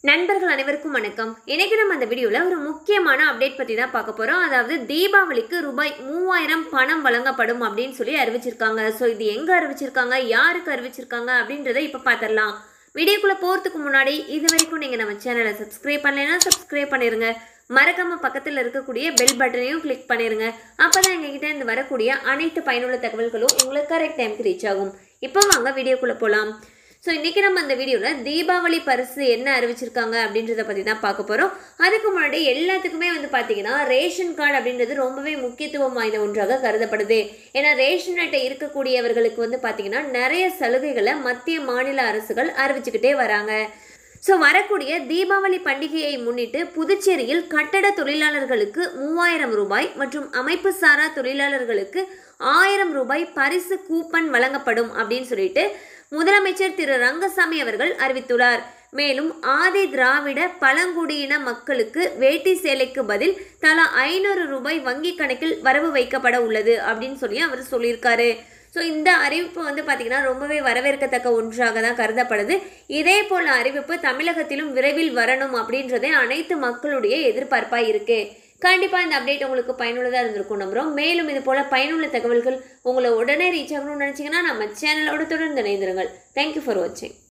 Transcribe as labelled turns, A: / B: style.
A: நண்பர்கள் அனைவருக்கும் வணக்கம் இன்னைக்கு நம்ம அந்த வீடியோவில் ஒரு முக்கியமான அப்டேட் பற்றி தான் பார்க்க போகிறோம் அதாவது தீபாவளிக்கு ரூபாய் மூவாயிரம் பணம் வழங்கப்படும் அப்படின்னு சொல்லி அறிவிச்சிருக்காங்க ஸோ இது எங்கே அறிவிச்சிருக்காங்க யாருக்கு அறிவிச்சிருக்காங்க அப்படின்றத இப்போ பார்த்துடலாம் வீடியோக்குள்ளே போகிறதுக்கு முன்னாடி இது வரைக்கும் நீங்கள் நம்ம சேனலை சப்ஸ்கிரைப் பண்ணலைன்னா சப்ஸ்கிரைப் பண்ணிடுங்க மறக்காம பக்கத்தில் இருக்கக்கூடிய பெல் பட்டனையும் கிளிக் பண்ணிடுங்க அப்போ தான் எங்ககிட்ட இருந்து வரக்கூடிய அனைத்து பயனுள்ள தகவல்களும் உங்களுக்கு கரெக்ட் டைம்க்கு ரீச் ஆகும் இப்போ வாங்க வீடியோக்குள்ளே போகலாம் ஸோ இன்றைக்கி நம்ம அந்த வீடியோவில் தீபாவளி பரிசு என்ன அறிவிச்சிருக்காங்க அப்படின்றத பற்றி தான் பார்க்க போகிறோம் அதுக்கு முன்னாடி எல்லாத்துக்குமே வந்து பார்த்தீங்கன்னா ரேஷன் கார்டு அப்படின்றது ரொம்பவே முக்கியத்துவம் வாய்ந்த ஒன்றாக கருதப்படுது ஏன்னா ரேஷன் அட்டை இருக்கக்கூடியவர்களுக்கு வந்து பார்த்தீங்கன்னா நிறைய சலுகைகளை மத்திய மாநில அரசுகள் அறிவிச்சுக்கிட்டே வராங்க ஸோ வரக்கூடிய தீபாவளி பண்டிகையை முன்னிட்டு புதுச்சேரியில் கட்டட தொழிலாளர்களுக்கு மூவாயிரம் ரூபாய் மற்றும் அமைப்பு சாரா தொழிலாளர்களுக்கு ஆயிரம் ரூபாய் பரிசு கூப்பன் வழங்கப்படும் அப்படின்னு சொல்லிட்டு முதலமைச்சர் திரு ரங்கசாமி அவர்கள் அறிவித்துள்ளார் மேலும் ஆதி திராவிட பழங்குடியின மக்களுக்கு வேட்டி சேலைக்கு பதில் தலா ஐநூறு ரூபாய் வங்கி கணக்கில் வரவு வைக்கப்பட உள்ளது அப்படின்னு சொல்லி அவர் சொல்லியிருக்காரு ஸோ இந்த அறிவிப்பு வந்து பார்த்திங்கன்னா ரொம்பவே வரவேற்கத்தக்க ஒன்றாக தான் கருதப்படுது இதே போல் அறிவிப்பு தமிழகத்திலும் விரைவில் வரணும் அப்படின்றதே அனைத்து மக்களுடைய எதிர்பார்ப்பாக இருக்குது கண்டிப்பாக இந்த அப்டேட் உங்களுக்கு பயனுள்ளதாக இருந்திருக்கும் நம்புகிறோம் மேலும் இது போல் பயனுள்ள தகவல்கள் உங்களை உடனே ரீச் ஆகணும்னு நினச்சிங்கன்னா நம்ம சேனலோட தொடர்ந்து இணைந்திருங்கள் தேங்க்யூ ஃபார் வாட்சிங்